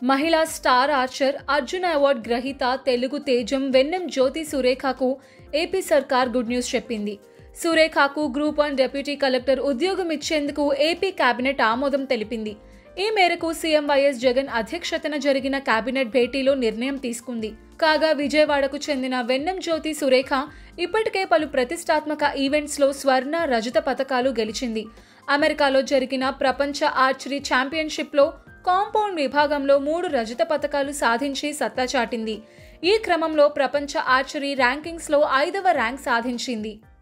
మహిళా star Archer Arjuna award గ్రహీత తెలుగు తేజం వెన్నెం జ్యోతి సురేఖకు ఏపీ సర్కార్ గుడ్ న్యూస్ చెప్పింది సురేఖకు గ్రూప్ వన్ డిప్యూటీ కలెక్టర్ ఉద్యోగం ఇచ్చేందుకు ఏపీ కేబినెట్ ఆమోదం తెలిపింది ఈ మేరకు సీఎం వైఎస్ జగన్ అధ్యక్షతన జరిగిన కేబినెట్ భేటీలో నిర్ణయం తీసుకుంది కాగా విజయవాడకు చెందిన వెన్నెం జ్యోతి సురేఖ ఇప్పటికే పలు ప్రతిష్టాత్మక ఈవెంట్స్లో స్వర్ణ రజత పథకాలు గెలిచింది అమెరికాలో జరిగిన ప్రపంచ ఆర్చరీ ఛాంపియన్షిప్లో కాంపౌండ్ విభాగంలో మూడు రజత పథకాలు సాధించి సత్తా చాటింది ఈ క్రమంలో ప్రపంచ ఆర్చరీ ర్యాంకింగ్స్లో ఐదవ ర్యాంక్ సాధించింది